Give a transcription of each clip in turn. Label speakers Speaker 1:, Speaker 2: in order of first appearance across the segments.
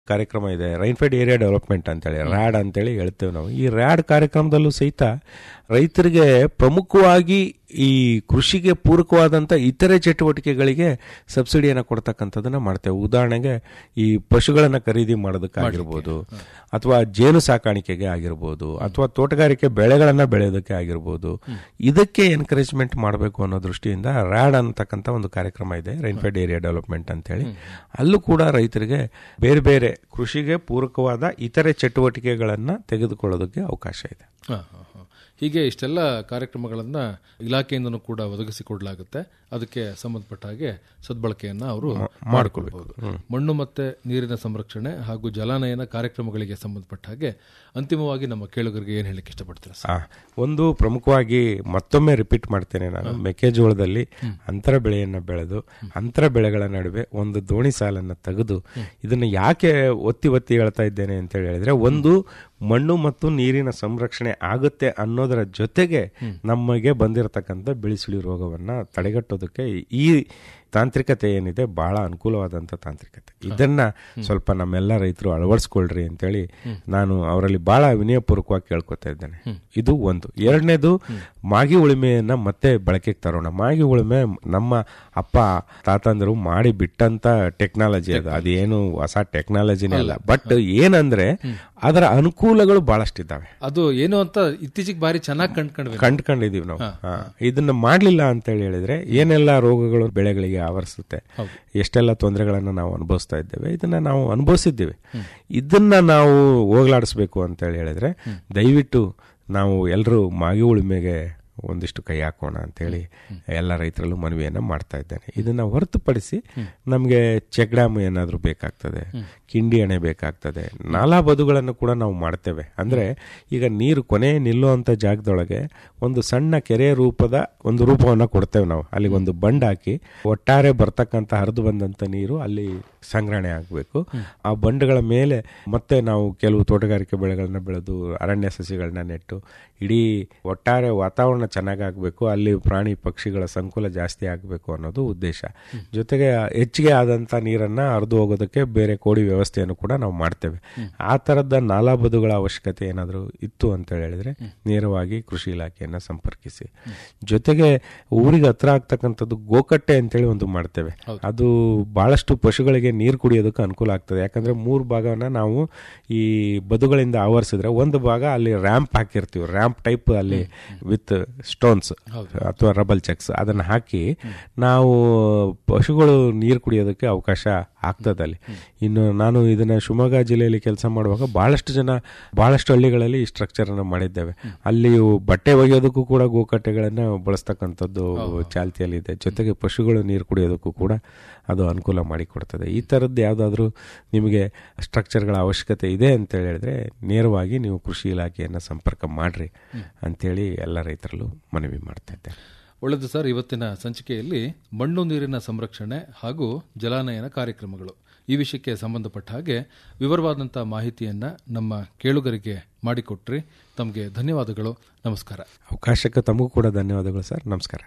Speaker 1: ಕಾರ್ಯಕ್ರಮ ಇದೆ rainfed area development ಅಂತೇಳಿ ರ್ಯಾಡ್ ಅಂತೇಳಿ ಹೇಳ್ತೇವೆ ನಾವು ಈ ರ್ಯಾಡ್ ಕಾರ್ಯಕ್ರಮದಲ್ಲೂ ಸಹಿತ ರೈತರಿಗೆ ಪ್ರಮುಖವಾಗಿ ಈ ಕೃಷಿಗೆ ಪೂರಕವಾದಂಥ ಇತರೆ ಚಟುವಟಿಕೆಗಳಿಗೆ ಸಬ್ಸಿಡಿಯನ್ನು ಕೊಡ್ತಕ್ಕಂಥದ್ದನ್ನ ಮಾಡ್ತೇವೆ ಉದಾಹರಣೆಗೆ ಈ ಪಶುಗಳನ್ನು ಖರೀದಿ ಮಾಡೋದಕ್ಕಾಗಿರ್ಬೋದು ಅಥವಾ ಜೇನು ಸಾಕಾಣಿಕೆಗೆ ಆಗಿರ್ಬೋದು ಅಥವಾ ತೋಟಗಾರಿಕೆ ಬೆಳೆಗಳನ್ನು ಬೆಳೆಯೋದಕ್ಕೆ ಆಗಿರ್ಬೋದು ಇದಕ್ಕೆ ಎನ್ಕರೇಜ್ಮೆಂಟ್ ಮಾಡಬೇಕು ಅನ್ನೋ ದೃಷ್ಟಿಯಿಂದ ರ್ಯಾಡ್ ಅಂತಕ್ಕಂಥ ಒಂದು ಕಾರ್ಯಕ್ರಮ ಇದೆ ರೈನ್ಫೆಡ್ ಏರಿಯಾ ಡೆವಲಪ್ಮೆಂಟ್ ಅಂತೇಳಿ ಅಲ್ಲೂ ಕೂಡ ರೈತರಿಗೆ ಬೇರೆ ಬೇರೆ ಕೃಷಿಗೆ ಪೂರಕವಾದ ಇತರೆ ಚಟುವಟಿಕೆಗಳನ್ನು ತೆಗೆದುಕೊಳ್ಳೋದಕ್ಕೆ ಅವಕಾಶ ಇದೆ
Speaker 2: ಹಾ, ಹಾ, ಹಾ. ಹೀಗೆ ಇಷ್ಟೆಲ್ಲ ಕಾರ್ಯಕ್ರಮಗಳನ್ನ ಇಲಾಖೆಯಿಂದನೂ ಕೂಡ ಒದಗಿಸಿಕೊಡಲಾಗುತ್ತೆ ಅದಕ್ಕೆ ಸಂಬಂಧಪಟ್ಟ ಹಾಗೆ ಸದ್ಬಳಕೆಯನ್ನ ಅವರು ಮಾಡಿಕೊಳ್ಬಹುದು ಮಣ್ಣು ಮತ್ತೆ ನೀರಿನ ಸಂರಕ್ಷಣೆ ಹಾಗೂ ಜಲಾನಯನ ಕಾರ್ಯಕ್ರಮಗಳಿಗೆ ಸಂಬಂಧಪಟ್ಟ ಹಾಗೆ ಅಂತಿಮವಾಗಿ ನಮ್ಮ ಕೇಳುಗರಿಗೆ ಏನ್ ಹೇಳಲಿಕ್ಕೆ ಇಷ್ಟಪಡ್ತೀರಾ ಸರ್
Speaker 1: ಆ, ಒಂದು ಪ್ರಮುಖವಾಗಿ ಮತ್ತೊಮ್ಮೆ ರಿಪೀಟ್ ಮಾಡ್ತೇನೆ ನಾನು ಮೆಕ್ಕೆಜೋಳದಲ್ಲಿ ಅಂತರ ಬೆಳೆಯನ್ನು ಬೆಳೆದು ಅಂತರ ಬೆಳೆಗಳ ನಡುವೆ ಒಂದು ದೋಣಿ ಸಾಲನ್ನು ತೆಗೆದು ಇದನ್ನು ಯಾಕೆ ಒತ್ತಿ ಒತ್ತಿ ಹೇಳ್ತಾ ಇದ್ದೇನೆ ಅಂತ ಹೇಳಿದ್ರೆ ಒಂದು ಮಣ್ಣು ಮತ್ತು ನೀರಿನ ಸಂರಕ್ಷಣೆ ಆಗುತ್ತೆ ಅನ್ನೋದರ ಜೊತೆಗೆ ನಮಗೆ ಬಂದಿರತಕ್ಕಂಥ ಬಿಳಿಸುಳಿ ರೋಗವನ್ನ ತಡೆಗಟ್ಟೋದಕ್ಕೆ ಈ ತಾಂತ್ರಿಕತೆ ಏನಿದೆ ಬಹಳ ಅನುಕೂಲವಾದಂಥ ತಾಂತ್ರಿಕತೆ ಇದನ್ನ ಸ್ವಲ್ಪ ನಮ್ಮೆಲ್ಲ ರೈತರು ಅಳವಡಿಸ್ಕೊಳ್ರಿ ಅಂತೇಳಿ ನಾನು ಅವರಲ್ಲಿ ಬಹಳ ವಿನಯಪೂರ್ವಕವಾಗಿ ಕೇಳ್ಕೊತಾ ಇದ್ದೇನೆ ಇದು ಒಂದು ಎರಡನೇದು ಮಾಗಿ ಉಳುಮೆಯನ್ನ ಮತ್ತೆ ಬಳಕೆಗೆ ತರೋಣ ಮಾಗಿ ಉಳುಮೆ ನಮ್ಮ ಅಪ್ಪ ತಾತಂದರು ಮಾಡಿ ಬಿಟ್ಟಂತ ಟೆಕ್ನಾಲಜಿ ಅದು ಅದೇನು ಹೊಸ ಟೆಕ್ನಾಲಜಿನೇ ಅಲ್ಲ ಬಟ್ ಏನಂದ್ರೆ ಅದರ ಅನುಕೂಲಗಳು ಬಹಳಷ್ಟಿದ್ದಾವೆ
Speaker 2: ಅದು ಏನು ಅಂತ ಇತ್ತೀಚೆಗೆ ಬಾರಿ ಚೆನ್ನಾಗಿ ಕಂಡ್ಕೊಂಡ್ವಿ
Speaker 1: ಕಂಡ್ಕೊಂಡಿದೀವಿ ನಾವು ಹಾ. ಇದನ್ನ ಮಾಡ್ಲಿಲ್ಲ ಅಂತ ಹೇಳಿ ಹೇಳಿದ್ರೆ ಏನೆಲ್ಲ ರೋಗಗಳು ಬೆಳೆಗಳಿಗೆ ಆವರಿಸುತ್ತೆ ಎಷ್ಟೆಲ್ಲ ತೊಂದರೆಗಳನ್ನ ನಾವು ಅನುಭವಿಸ್ತಾ ಇದ್ದೇವೆ ಇದನ್ನ ನಾವು ಅನುಭವಿಸಿದ್ದೇವೆ ಇದನ್ನ ನಾವು ಹೋಗ್ಲಾಡಿಸ್ಬೇಕು ಅಂತ ಹೇಳಿ ಹೇಳಿದ್ರೆ ದಯವಿಟ್ಟು ನಾವು ಎಲ್ಲರೂ ಮಾಗಿ ಉಳುಮೆಗೆ ಒಂದಿಷ್ಟು ಕೈ ಹಾಕೋಣ ಅಂತೇಳಿ ಎಲ್ಲ ರೈತರಲ್ಲೂ ಮನವಿಯನ್ನ ಮಾಡ್ತಾ ಇದ್ದೇನೆ ಇದನ್ನ ಹೊರತುಪಡಿಸಿ ನಮಗೆ ಚೆಕ್ ಡ್ಯಾಮ್ ಏನಾದರೂ ಬೇಕಾಗ್ತದೆ ಕಿಂಡಿ ಅಣೆ ಬೇಕಾಗ್ತದೆ ನಾಲಾ ಬದುಗಳನ್ನು ಕೂಡ ನಾವು ಮಾಡ್ತೇವೆ ಅಂದ್ರೆ ಈಗ ನೀರು ಕೊನೆ ನಿಲ್ಲುವಂತ ಜಾಗದೊಳಗೆ ಒಂದು ಸಣ್ಣ ಕೆರೆ ರೂಪದ ಒಂದು ರೂಪವನ್ನು ಕೊಡ್ತೇವೆ ನಾವು ಅಲ್ಲಿ ಒಂದು ಬಂಡ್ ಹಾಕಿ ಒಟ್ಟಾರೆ ಬರ್ತಕ್ಕಂಥ ಹರಿದು ಬಂದಂತ ನೀರು ಅಲ್ಲಿ ಸಂಗ್ರಹಣೆ ಆಗಬೇಕು ಆ ಬಂಡ್ಗಳ ಮೇಲೆ ಮತ್ತೆ ನಾವು ಕೆಲವು ತೋಟಗಾರಿಕೆ ಬೆಳೆಗಳನ್ನ ಬೆಳೆದು ಅರಣ್ಯ ಸಸಿಗಳನ್ನ ನೆಟ್ಟು ಇಡೀ ಒಟ್ಟಾರೆ ವಾತಾವರಣ ಚೆನ್ನಾಗಾಗಬೇಕು ಅಲ್ಲಿ ಪ್ರಾಣಿ ಪಕ್ಷಿಗಳ ಸಂಕುಲ ಜಾಸ್ತಿ ಆಗಬೇಕು ಅನ್ನೋದು ಉದ್ದೇಶ ಜೊತೆಗೆ ಹೆಚ್ಚಿಗೆ ಆದಂತ ನೀರನ್ನ ಹರಿದು ಹೋಗೋದಕ್ಕೆ ಬೇರೆ ಕೋಡಿ ವ್ಯವಸ್ಥೆಯನ್ನು ಕೂಡ ನಾವು ಮಾಡ್ತೇವೆ ಆ ತರದ ನಾಲಾ ಬದುಗಳ ಅವಶ್ಯಕತೆ ಏನಾದರೂ ಇತ್ತು ಅಂತ ಹೇಳಿದ್ರೆ ನೇರವಾಗಿ ಕೃಷಿ ಇಲಾಖೆಯನ್ನ ಸಂಪರ್ಕಿಸಿ ಜೊತೆಗೆ ಊರಿಗೆ ಹತ್ರ ಆಗ್ತಕ್ಕಂಥದ್ದು ಗೋಕಟ್ಟೆ ಅಂತೇಳಿ ಒಂದು ಮಾಡ್ತೇವೆ ಅದು ಬಹಳಷ್ಟು ಪಶುಗಳಿಗೆ ನೀರು ಕುಡಿಯೋದಕ್ಕೆ ಅನುಕೂಲ ಆಗ್ತದೆ ಯಾಕಂದ್ರೆ ಮೂರು ಭಾಗವನ್ನ ನಾವು ಈ ಬದುಗಳಿಂದ ಆವರಿಸಿದ್ರೆ ಒಂದು ಭಾಗ ಅಲ್ಲಿ ರ್ಯಾಂಪ್ ಹಾಕಿರ್ತೀವಿ ರ್ಯಾಂಪ್ ಟೈಪ್ ಅಲ್ಲಿ ವಿತ್ ಸ್ಟೋನ್ಸ್ ಅಥವಾ ರಬಲ್ ಚೆಕ್ಸ್ ಅದನ್ನ ಹಾಕಿ ನಾವು ಪಶುಗಳು ನೀರು ಕುಡಿಯೋದಕ್ಕೆ ಅವಕಾಶ ಆಗ್ತದೆ ಅಲ್ಲಿ ಇನ್ನು ನಾನು ಇದನ್ನ ಶಿವಮೊಗ್ಗ ಜಿಲ್ಲೆಯಲ್ಲಿ ಕೆಲಸ ಮಾಡುವಾಗ ಬಹಳಷ್ಟು ಜನ ಬಹಳಷ್ಟು ಹಳ್ಳಿಗಳಲ್ಲಿ ಈ ಸ್ಟ್ರಕ್ಚರ್ ಅನ್ನು ಮಾಡಿದ್ದೇವೆ ಅಲ್ಲಿ ಬಟ್ಟೆ ಒಗೆಯೋದಕ್ಕೂ ಕೂಡ ಗೋಕಟ್ಟೆಗಳನ್ನ ಬಳಸ್ತಕ್ಕಂಥದ್ದು ಚಾಲ್ತಿಯಲ್ಲಿದೆ ಜೊತೆಗೆ ಪಶುಗಳು ನೀರು ಕುಡಿಯೋದಕ್ಕೂ ಕೂಡ ಅದು ಅನುಕೂಲ ಮಾಡಿಕೊಡ್ತದೆ ಈ ಥರದ್ದು ಯಾವುದಾದ್ರೂ ನಿಮಗೆ ಸ್ಟ್ರಕ್ಚರ್ಗಳ ಅವಶ್ಯಕತೆ ಇದೆ ಅಂತ ಹೇಳಿದ್ರೆ ನೇರವಾಗಿ ನೀವು ಕೃಷಿ ಇಲಾಖೆಯನ್ನು ಸಂಪರ್ಕ ಮಾಡ್ರಿ ಅಂತೇಳಿ ಎಲ್ಲ ರೈತರಲ್ಲೂ ಮನವಿ ಮಾಡ್ತಾ ಇದ್ದೇನೆ
Speaker 2: ಒಳ್ಳೆಯದು ಸರ್ ಇವತ್ತಿನ ಸಂಚಿಕೆಯಲ್ಲಿ ಮಣ್ಣು ನೀರಿನ ಸಂರಕ್ಷಣೆ ಹಾಗೂ ಜಲಾನಯನ ಕಾರ್ಯಕ್ರಮಗಳು ಈ ವಿಷಯಕ್ಕೆ ಸಂಬಂಧಪಟ್ಟ ಹಾಗೆ ವಿವರವಾದಂತಹ ಮಾಹಿತಿಯನ್ನ ನಮ್ಮ ಕೇಳುಗರಿಗೆ ಮಾಡಿಕೊಟ್ರಿ ತಮಗೆ ಧನ್ಯವಾದಗಳು ನಮಸ್ಕಾರ
Speaker 1: ಅವಕಾಶಕ್ಕೆ ತಮಗೂ ಕೂಡ ಧನ್ಯವಾದಗಳು ಸರ್ ನಮಸ್ಕಾರ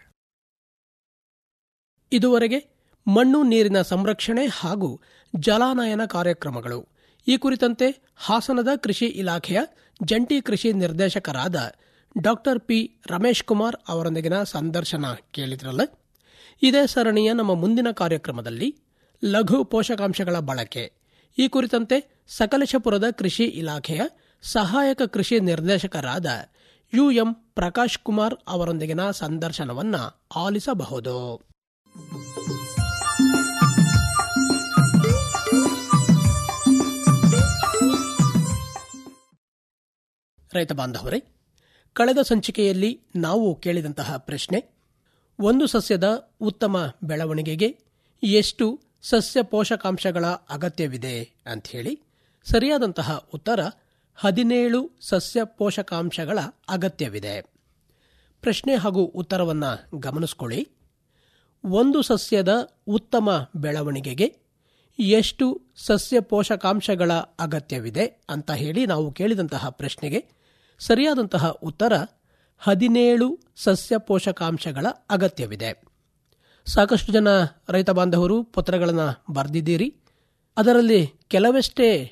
Speaker 3: ಇದುವರೆಗೆ ಮಣ್ಣು ನೀರಿನ ಸಂರಕ್ಷಣೆ ಹಾಗೂ ಜಲಾನಯನ ಕಾರ್ಯಕ್ರಮಗಳು ಈ ಕುರಿತಂತೆ ಹಾಸನದ ಕೃಷಿ ಇಲಾಖೆಯ ಜಂಟಿ ಕೃಷಿ ನಿರ್ದೇಶಕರಾದ ಡಾಕ್ಟರ್ ಪಿ ರಮೇಶ್ ಕುಮಾರ್ ಅವರೊಂದಿಗಿನ ಸಂದರ್ಶನ ಕೇಳಿದ್ರಲ್ಲ ಇದೇ ಸರಣಿಯ ನಮ್ಮ ಮುಂದಿನ ಕಾರ್ಯಕ್ರಮದಲ್ಲಿ ಲಘು ಪೋಷಕಾಂಶಗಳ ಬಳಕೆ ಈ ಕುರಿತಂತೆ ಸಕಲೇಶಪುರದ ಕೃಷಿ ಇಲಾಖೆಯ ಸಹಾಯಕ ಕೃಷಿ ನಿರ್ದೇಶಕರಾದ ಯುಎಂ ಪ್ರಕಾಶ್ ಕುಮಾರ್ ಅವರೊಂದಿಗಿನ ಸಂದರ್ಶನವನ್ನ ಆಲಿಸಬಹುದು ರೈತ ಬಾಂಧವರೇ ಕಳೆದ ಸಂಚಿಕೆಯಲ್ಲಿ ನಾವು ಕೇಳಿದಂತಹ ಪ್ರಶ್ನೆ ಒಂದು ಸಸ್ಯದ ಉತ್ತಮ ಬೆಳವಣಿಗೆಗೆ ಎಷ್ಟು ಸಸ್ಯ ಪೋಷಕಾಂಶಗಳ ಅಗತ್ಯವಿದೆ ಅಂತ ಹೇಳಿ ಸರಿಯಾದಂತಹ ಉತ್ತರ ಹದಿನೇಳು ಸಸ್ಯ ಪೋಷಕಾಂಶಗಳ ಅಗತ್ಯವಿದೆ ಪ್ರಶ್ನೆ ಹಾಗೂ ಉತ್ತರವನ್ನು ಗಮನಿಸಿಕೊಳ್ಳಿ ಒಂದು ಸಸ್ಯದ ಉತ್ತಮ ಬೆಳವಣಿಗೆಗೆ ಎಷ್ಟು ಸಸ್ಯ ಪೋಷಕಾಂಶಗಳ ಅಗತ್ಯವಿದೆ ಅಂತ ಹೇಳಿ ನಾವು ಕೇಳಿದಂತಹ ಪ್ರಶ್ನೆಗೆ ಸರಿಯಾದಂತಹ ಉತ್ತರ ಹದಿನೇಳು ಸಸ್ಯ ಪೋಷಕಾಂಶಗಳ ಅಗತ್ಯವಿದೆ ಸಾಕಷ್ಟು ಜನ ರೈತ ಬಾಂಧವರು ಪತ್ರಗಳನ್ನು ಬರೆದಿದ್ದೀರಿ ಅದರಲ್ಲಿ ಕೆಲವಷ್ಟೇ